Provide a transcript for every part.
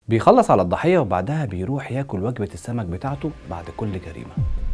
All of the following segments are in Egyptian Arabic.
بيخلص على الضحية وبعدها بيروح ياكل وجبة السمك بتاعته بعد كل جريمة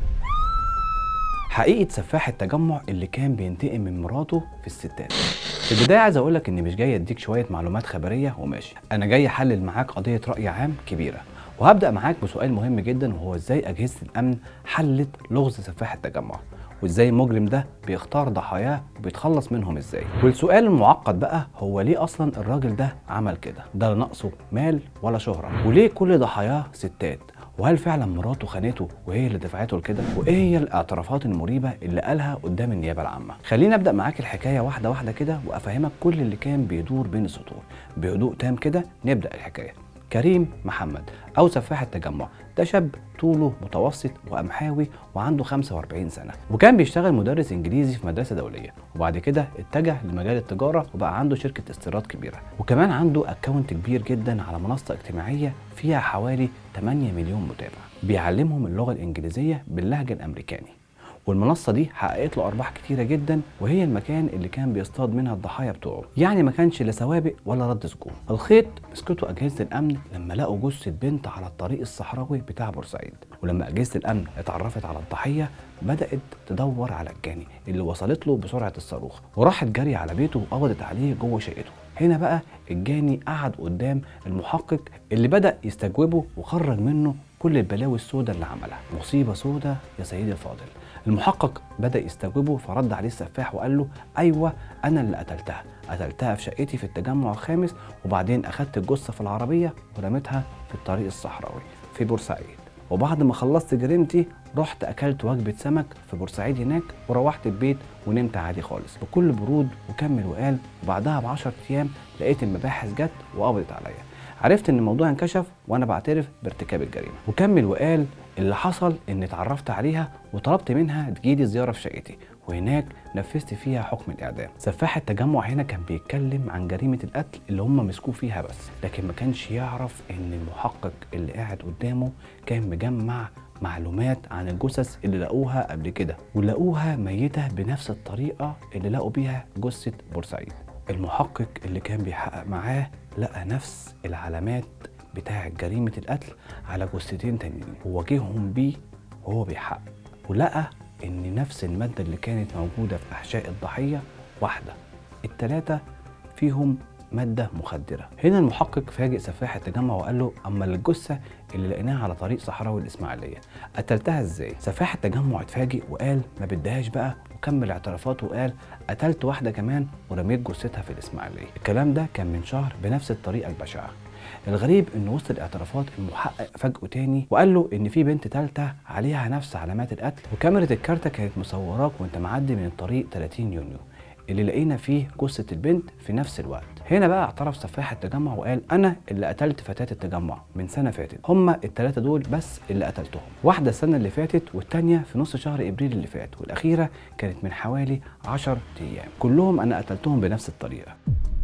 حقيقة سفاح التجمع اللي كان بينتقم من مراته في الستات في البداية عايز أقولك إني مش جاي أديك شوية معلومات خبرية وماشي أنا جاي أحلل معاك قضية رأي عام كبيرة وهبدأ معاك بسؤال مهم جدا وهو إزاي أجهزة الأمن حلت لغز سفاح التجمع وازاي المجرم ده بيختار ضحاياه وبيتخلص منهم ازاي والسؤال المعقد بقى هو ليه اصلا الراجل ده عمل كده ده لا ناقصه مال ولا شهرة وليه كل ضحاياه ستات وهل فعلا مراته خانته وهي اللي دفعته لكده وايه هي الاعترافات المريبه اللي قالها قدام النيابه العامه خليني ابدا معاك الحكايه واحده واحده كده وافهمك كل اللي كان بيدور بين السطور بهدوء تام كده نبدا الحكايه كريم محمد او سفاح التجمع ده شاب طوله متوسط وقمحاوي وعنده 45 سنه وكان بيشتغل مدرس انجليزي في مدرسه دوليه وبعد كده اتجه لمجال التجاره وبقى عنده شركه استيراد كبيره وكمان عنده اكونت كبير جدا على منصه اجتماعيه فيها حوالي 8 مليون متابع بيعلمهم اللغه الانجليزيه باللهجه الامريكاني والمنصه دي حققت له ارباح كتيره جدا وهي المكان اللي كان بيصطاد منها الضحايا بتوعه يعني ما كانش لا سوابق ولا رد سجون الخيط مسكته اجهزه الامن لما لقوا جثه بنت على الطريق الصحراوي بتاع بورسعيد ولما اجهزه الامن اتعرفت على الضحيه بدات تدور على الجاني اللي وصلت له بسرعه الصاروخ وراحت جري على بيته وقبضت عليه جوه شقته هنا بقى الجاني قعد قدام المحقق اللي بدا يستجوبه وخرج منه كل البلاوي السوداء اللي عملها مصيبه سوداء يا سيدي الفاضل المحقق بدا يستجوبه فرد عليه السفاح وقال له ايوه انا اللي قتلتها قتلتها في شقتي في التجمع الخامس وبعدين اخدت الجثه في العربيه ورميتها في الطريق الصحراوي في بورسعيد وبعد ما خلصت جريمتي رحت اكلت وجبه سمك في بورسعيد هناك وروحت البيت ونمت عادي خالص بكل برود وكمل وقال وبعدها ب 10 ايام لقيت المباحث جت وقبضت عليا عرفت ان الموضوع انكشف وانا بعترف بارتكاب الجريمه وكمل وقال اللي حصل اني اتعرفت عليها وطلبت منها تجيلي زياره في شقتي وهناك نفذت فيها حكم الاعدام سفاح التجمع هنا كان بيتكلم عن جريمه القتل اللي هم مسكوه فيها بس لكن ما كانش يعرف ان المحقق اللي قاعد قدامه كان مجمع معلومات عن الجثث اللي لقوها قبل كده ولقوها ميته بنفس الطريقه اللي لقوا بيها جثه بورسعيد المحقق اللي كان بيحقق معاه لقى نفس العلامات بتاعة جريمة القتل على جثتين تانيين وواجههم بيه وهو بيحقق ولقى إن نفس المادة اللي كانت موجودة في أحشاء الضحية واحدة التلاتة فيهم مادة مخدرة هنا المحقق فاجئ سفاح التجمع وقال له أما الجثة اللي لقيناها على طريق صحراوي الإسماعيلية قتلتها إزاي؟ سفاح التجمع اتفاجئ وقال ما بدهاش بقى وكمل اعترافاته وقال قتلت واحدة كمان ورميت جثتها في الإسماعيلية الكلام ده كان من شهر بنفس الطريقة البشعة الغريب ان وسط الاعترافات المحقق فاجئه تاني وقال له ان في بنت تالتة عليها نفس علامات القتل وكاميرا الكارتة كانت مصوراك وانت معدي من الطريق 30 يونيو اللي لقينا فيه جثة البنت في نفس الوقت هنا بقى اعترف سفاح التجمع وقال انا اللي قتلت فتاة التجمع من سنة فاتت هما التلاتة دول بس اللي قتلتهم واحدة السنة اللي فاتت والتانية في نص شهر ابريل اللي فات والاخيرة كانت من حوالي 10 ايام كلهم انا قتلتهم بنفس الطريقة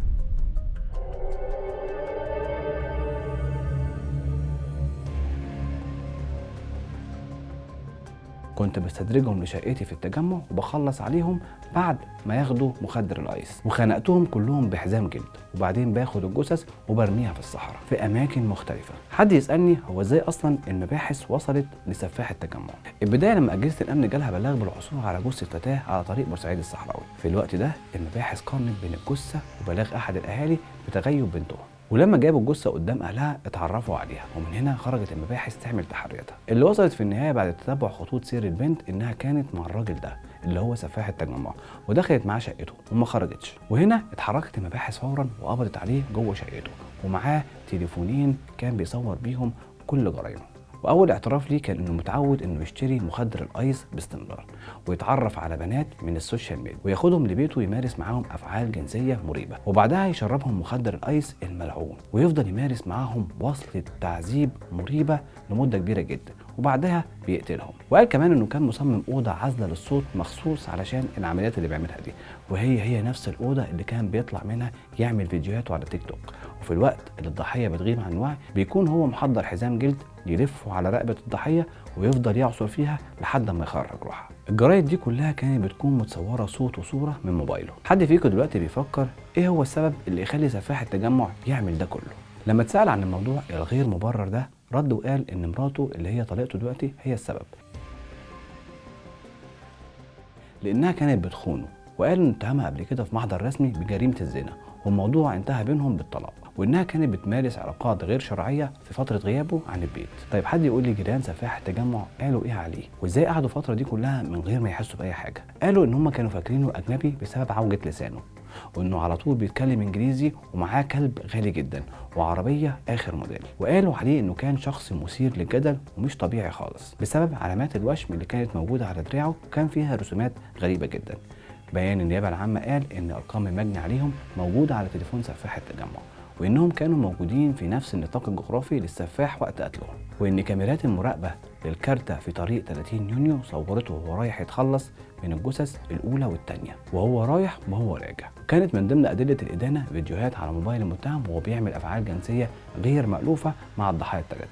كنت بستدرجهم لشقتي في التجمع وبخلص عليهم بعد ما ياخدوا مخدر الايس وخنقتهم كلهم بحزام جلد وبعدين باخد الجثث وبرميها في الصحراء في اماكن مختلفه حد يسالني هو ازاي اصلا المباحث وصلت لسفاح التجمع البدايه لما اجهزه الامن جالها بلاغ بالعثور على جثه فتاه على طريق بورسعيد الصحراوي في الوقت ده المباحث قارنت بين الجثه وبلاغ احد الاهالي بتغيب بنتهم ولما جابوا الجثه قدام اهلها اتعرفوا عليها ومن هنا خرجت المباحث تعمل تحرياتها اللي وصلت في النهايه بعد تتبع خطوط سير البنت انها كانت مع الراجل ده اللي هو سفاح التجمع ودخلت معاه شقته وما خرجتش وهنا اتحركت المباحث فورا وقبضت عليه جوه شقته ومعاه تليفونين كان بيصور بيهم كل جرايمه واول اعتراف ليه كان انه متعود انه يشتري مخدر الايس باستمرار ويتعرف على بنات من السوشيال ميديا وياخدهم لبيته يمارس معاهم افعال جنسيه مريبه وبعدها يشربهم مخدر الايس الملعون ويفضل يمارس معاهم وصله تعذيب مريبه لمده كبيره جدا وبعدها بيقتلهم وقال كمان انه كان مصمم اوضه عازله للصوت مخصوص علشان العمليات اللي بيعملها دي وهي هي نفس الاوضه اللي كان بيطلع منها يعمل فيديوهاته على تيك توك وفي الوقت اللي الضحيه بتغيب عن الوعي بيكون هو محضر حزام جلد يلفه على رقبه الضحيه ويفضل يعصر فيها لحد ما يخرج روحها الجرايد دي كلها كانت بتكون متصوره صوت وصوره من موبايله حد فيكم دلوقتي بيفكر ايه هو السبب اللي يخلي سفاح التجمع يعمل ده كله لما اتسال عن الموضوع الغير مبرر ده رد وقال ان مراته اللي هي طليقته دلوقتي هي السبب لانها كانت بتخونه وقال انه اتهمها قبل كده في محضر رسمي بجريمه الزنا والموضوع انتهى بينهم بالطلاق وانها كانت بتمارس علاقات غير شرعيه في فتره غيابه عن البيت طيب حد يقول لي جيران سفاح التجمع قالوا ايه عليه وازاي قعدوا الفتره دي كلها من غير ما يحسوا باي حاجه قالوا ان هم كانوا فاكرينه اجنبي بسبب عوجه لسانه وانه على طول بيتكلم انجليزي ومعاه كلب غالي جدا وعربيه اخر موديل وقالوا عليه انه كان شخص مثير للجدل ومش طبيعي خالص بسبب علامات الوشم اللي كانت موجوده على دراعه وكان فيها رسومات غريبه جدا بيان النيابه العامه قال ان ارقام المجني عليهم موجوده على تليفون سفاح التجمع وانهم كانوا موجودين في نفس النطاق الجغرافي للسفاح وقت قتلهم وان كاميرات المراقبه للكارتة في طريق 30 يونيو صورته وهو رايح يتخلص من الجثث الاولى والثانيه وهو رايح وهو راجع كانت من ضمن ادله الادانه فيديوهات على موبايل المتهم وهو بيعمل افعال جنسيه غير مالوفه مع الضحايا الثلاثه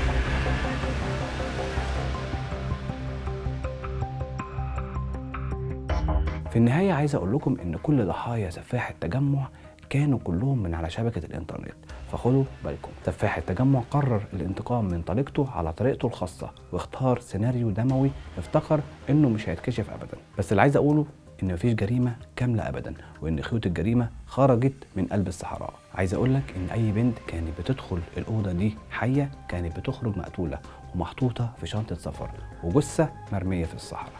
في النهاية عايز أقول لكم إن كل ضحايا سفاح التجمع كانوا كلهم من على شبكة الإنترنت فخدوا بالكم سفاح التجمع قرر الانتقام من طليقته على طريقته الخاصة واختار سيناريو دموي افتكر إنه مش هيتكشف أبدا بس اللي عايز أقوله إن مفيش جريمة كاملة أبدا وإن خيوط الجريمة خرجت من قلب الصحراء عايز أقول لك إن أي بنت كانت بتدخل الأوضة دي حية كانت بتخرج مقتولة ومحطوطة في شنطة سفر وجثة مرمية في الصحراء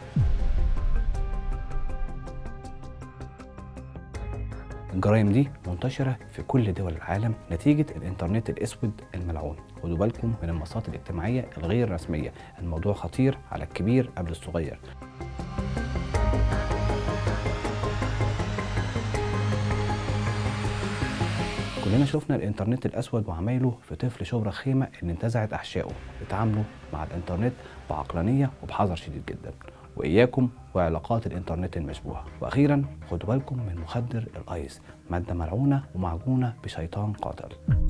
الجرائم دي منتشرة في كل دول العالم نتيجة الإنترنت الأسود الملعون خدوا بالكم من المنصات الاجتماعية الغير رسمية الموضوع خطير على الكبير قبل الصغير كلنا شفنا الانترنت الاسود وعمايله في طفل شبرا خيمه اللي انتزعت احشائه اتعاملوا مع الانترنت بعقلانيه وبحذر شديد جدا واياكم وعلاقات الانترنت المشبوهه واخيرا خدوا بالكم من مخدر الايس ماده ملعونه ومعجونه بشيطان قاتل